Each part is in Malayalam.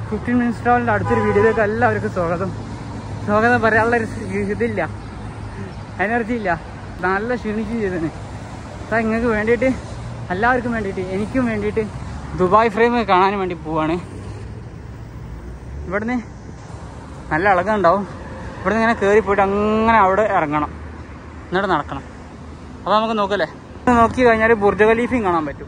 ഫിഫ്റ്റീൻ മിനിറ്റ്സ് ട്രാവലിൻ്റെ അടുത്തൊരു വീഡിയോയിലേക്ക് എല്ലാവർക്കും സ്വാഗതം സ്വാഗതം പറയാനുള്ള ഒരു ഇതില്ല എനർജി ഇല്ല നല്ല ക്ഷീണിക്കുകയും ചെയ്തതിന് സാർ നിങ്ങൾക്ക് വേണ്ടിയിട്ട് എല്ലാവർക്കും വേണ്ടിയിട്ട് എനിക്കും വേണ്ടിയിട്ട് ദുബായ് ഫ്രെയിം കാണാൻ വേണ്ടി പോവാണ് ഇവിടുന്ന് നല്ല ഇളകുണ്ടാവും ഇവിടുന്ന് ഇങ്ങനെ കയറി പോയിട്ട് അങ്ങനെ അവിടെ ഇറങ്ങണം എന്നിട്ട് നടക്കണം അപ്പോൾ നമുക്ക് നോക്കല്ലേ നോക്കി കഴിഞ്ഞാൽ ബുർജ് ഖലീഫയും കാണാൻ പറ്റും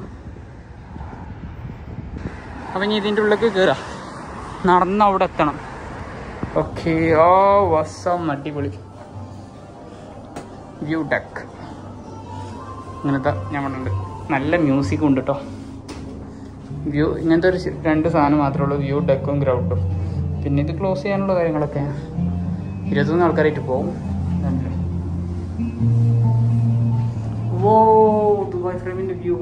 അപ്പം ഇനി ഇതിൻ്റെ ഉള്ളിലേക്ക് കയറാം നടന്ന് അവിടെ എത്തണം ഓക്കെ ഓ വസം അടിപൊളി വ്യൂ ഡെക്ക് ഇങ്ങനത്തെ ഞമ്മളുണ്ട് നല്ല മ്യൂസിക് ഉണ്ട് കേട്ടോ വ്യൂ ഇങ്ങനത്തെ ഒരു സി- രണ്ട് സാധനം മാത്രമേ ഉള്ളൂ വ്യൂ ഡെക്കും ഗ്രൗണ്ടും പിന്നെ ഇത് ക്ലോസ് ചെയ്യാനുള്ള കാര്യങ്ങളൊക്കെ ഇരുപത്തൊന്ന് ആൾക്കാരായിട്ട് പോകും ഇതുണ്ട്. ഓ ദുബായ് ഫ്രെയിമിന്റെ വ്യൂ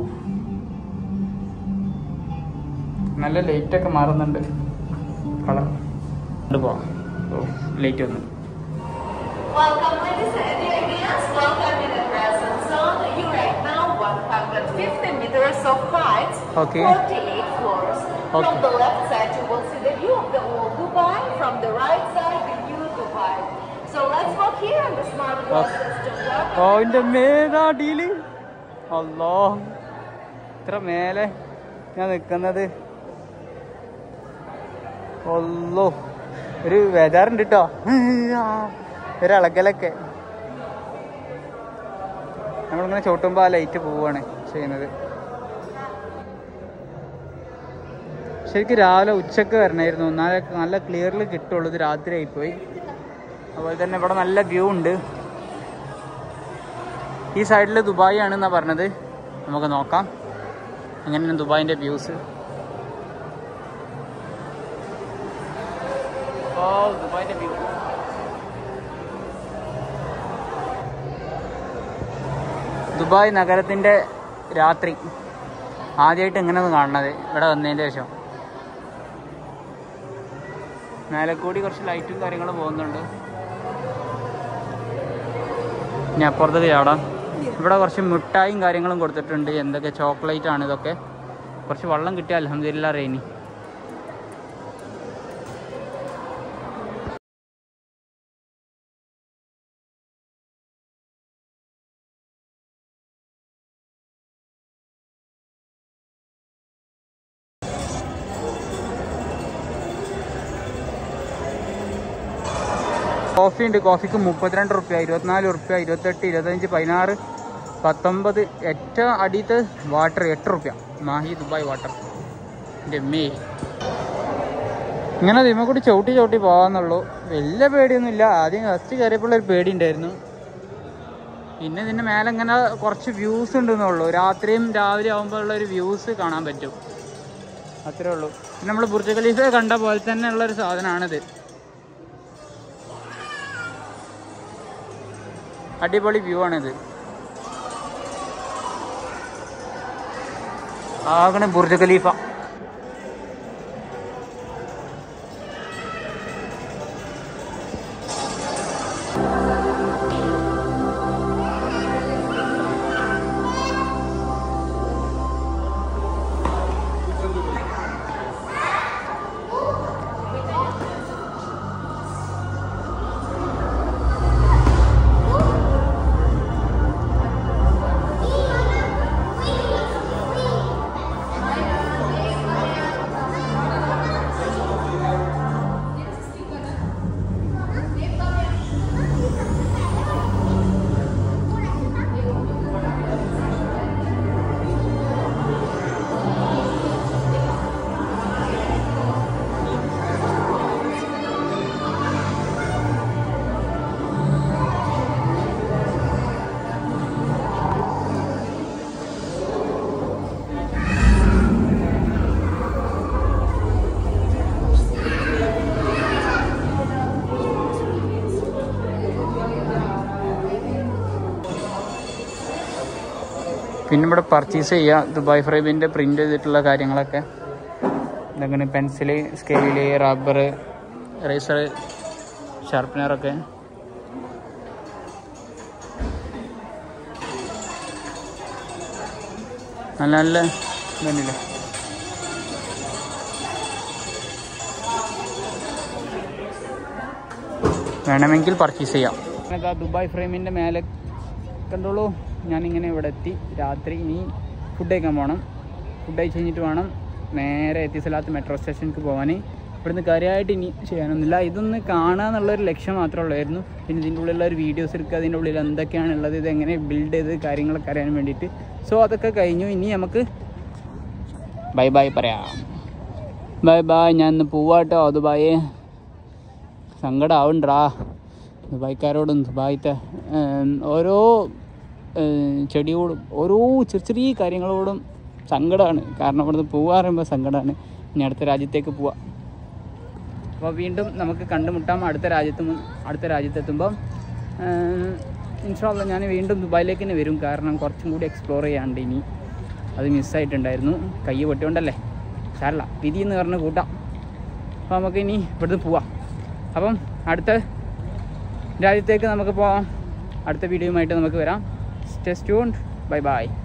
നല്ല ലൈറ്റ് ഒക്കെ മാറുന്നുണ്ട് കളർ പോവാം ലൈറ്റ് വന്നു Welcome, ladies and gentlemen. Welcome in the present zone. You right now 150 meters of height, Okay. 48 floors. From Okay. the left side, you will see the view of the old Dubai. From the right side, the new Dubai. So let's walk here on the smart glass system. Welcome. ഓ എൻ്റെ മേധാടിയില് അല്ലോ ഇത്ര മേലെ ഞാൻ നിൽക്കുന്നത് ഒല്ലോ ഒരു ബേജാറുണ്ട് കേട്ടോ ഒരു ഇളകലൊക്കെ നമ്മളിങ്ങനെ ചോട്ടുമ്പോൾ ആ ലൈറ്റ് പോവാണ് ചെയ്യുന്നത് ശരിക്കും രാവിലെ ഉച്ചക്ക് വരണമായിരുന്നു എന്നാലേ നല്ല ക്ലിയറിൽ കിട്ടുള്ളൂ ഇത് രാത്രി ആയിപ്പോയി അതുപോലെ തന്നെ ഇവിടെ നല്ല വ്യൂ ഉണ്ട് ഈ സൈഡിൽ ദുബായ് ആണെന്നാണ് പറഞ്ഞത് നമുക്ക് നോക്കാം എങ്ങനെയാണ് ദുബായിൻ്റെ വ്യൂസ് ഓ ദുബായിൻ്റെ വ്യൂ ദുബായ് നഗരത്തിൻ്റെ രാത്രി ആദ്യമായിട്ട് എങ്ങനെയാണ് കാണുന്നത് ഇവിടെ വന്നതിന് ശേഷം മേലെ കൂടി കുറച്ച് ലൈറ്റും കാര്യങ്ങളും പോകുന്നുണ്ട് ഇനി അപ്പുറത്തേക്ക് ചാടാം ഇവിടെ കുറച്ച് മിഠായും കാര്യങ്ങളും കൊടുത്തിട്ടുണ്ട് എന്തൊക്കെ ചോക്ലേറ്റ് ആണ് ഇതൊക്കെ കുറച്ച് വെള്ളം കിട്ടിയ അലഹമില്ല റെയിനി കോഫി ഉണ്ട് കോഫിക്ക് മുപ്പത്തിരണ്ട് റുപ്യ ഇരുപത്തിനാല് റുപ്യ ഇരുപത്തെട്ട് ഇരുപത്തഞ്ച് പതിനാറ് പത്തൊമ്പത് ഏറ്റവും അടിയത്തെ വാട്ടർ എട്ട് റുപ്യ മാഹി ദുബായ് വാട്ടർ എൻ്റെ മേ ഇങ്ങനെ ഇതിമ കൂടി ചവിട്ടി ചവിട്ടി പോകാന്നുള്ളൂ വലിയ പേടിയൊന്നുമില്ല ആദ്യം ഫസ്റ്റ് കയറിയപ്പോൾ ഒരു പേടി ഉണ്ടായിരുന്നു പിന്നെ ഇതിൻ്റെ മേലെ ഇങ്ങനെ കുറച്ച് വ്യൂസ് ഉണ്ടെന്നുള്ളൂ രാത്രിയും രാവിലെ ആകുമ്പോൾ ഉള്ള ഒരു വ്യൂസ് കാണാൻ പറ്റും അത്രേ ഉള്ളൂ പിന്നെ നമ്മൾ ബുർജ് ഖലീഫ കണ്ട പോലെ തന്നെ ഉള്ള ഒരു സാധനമാണിത് അടിപൊളി വ്യൂ ആണിത് ആകണ ബുർജ് ഖലീഫ പിന്നെ ഇവിടെ പർച്ചേസ് ചെയ്യുക ദുബായ് ഫ്രൈബിൻ്റെ പ്രിൻ്റ് ചെയ്തിട്ടുള്ള കാര്യങ്ങളൊക്കെ ഇതങ്ങനെ പെൻസില് സ്കെയില് റബ്ബർ റേസർ ഷാർപ്പനറൊക്കെ നല്ല നല്ല ഇതല്ലേ വേണമെങ്കിൽ പർച്ചേസ് ചെയ്യാം അങ്ങനത്തെ ആ ദുബായ് ഫ്രെയിമിൻ്റെ മേലെ കണ്ടോളൂ ഞാനിങ്ങനെ ഇവിടെ എത്തി രാത്രി ഇനി ഫുഡ് കഴിക്കാൻ പോകണം ഫുഡ് കഴിച്ച് കഴിഞ്ഞിട്ട് വേണം നേരെ എത്തിസലാത്ത് മെട്രോ സ്റ്റേഷനിലേക്ക് പോകാൻ ഇവിടുന്ന് കാര്യമായിട്ട് ഇനി ചെയ്യാനൊന്നുമില്ല ഇതൊന്ന് കാണുക എന്നുള്ളൊരു ലക്ഷ്യം മാത്രമേ ഉള്ളായിരുന്നു പിന്നെ ഇതിൻ്റെ ഉള്ളിലുള്ള ഒരു വീഡിയോസ് എടുക്കുക അതിൻ്റെ ഉള്ളിൽ എന്തൊക്കെയാണ് ഉള്ളത് ഇത് എങ്ങനെ ബിൽഡ് ചെയ്ത് കാര്യങ്ങളൊക്കെ അറിയാൻ വേണ്ടിയിട്ട് സോ അതൊക്കെ കഴിഞ്ഞു ഇനി നമുക്ക് ബൈ ബൈ പറയാം ബൈ ബൈ ഞാൻ ഇന്ന് പോവാട്ടോ ദുബായേ സങ്കടമാവുണ്ടാ ദുബായ്ക്കാരോടും ദുബായത്തെ ഏം, ഓരോ ഏം, ചെടിയോടും ഓരോ ചെറിയ ചെറിയ കാര്യങ്ങളോടും സങ്കടമാണ് കാരണം ഇവിടുന്ന് പോവാ പറയുമ്പോൾ സങ്കടമാണ് ഇനി അടുത്ത രാജ്യത്തേക്ക് പോവാം അപ്പോൾ വീണ്ടും നമുക്ക് കണ്ടുമുട്ടാം അടുത്ത രാജ്യത്ത് മു- അടുത്ത രാജ്യത്തെത്തുമ്പം ഇൻഷാല്ല ഞാൻ വീണ്ടും ദുബായിലേക്ക് തന്നെ വരും കാരണം കുറച്ചും കൂടി എക്സ്പ്ലോർ ചെയ്യാണ്ട് ഇനി അത് മിസ്സായിട്ടുണ്ടായിരുന്നു കൈ പൊട്ടിയോണ്ടല്ലേ സാരല്ല വിധി എന്ന് പറഞ്ഞ് കൂട്ടാം അപ്പോൾ നമുക്ക് ഇനി ഇവിടുന്ന് പോവാം അപ്പം അടുത്ത രാജ്യത്തേക്ക് നമുക്ക് പോവാം അടുത്ത വീഡിയോയുമായിട്ട് നമുക്ക് വരാം സ്റ്റേ ട്യൂൺഡ് ബൈ ബൈ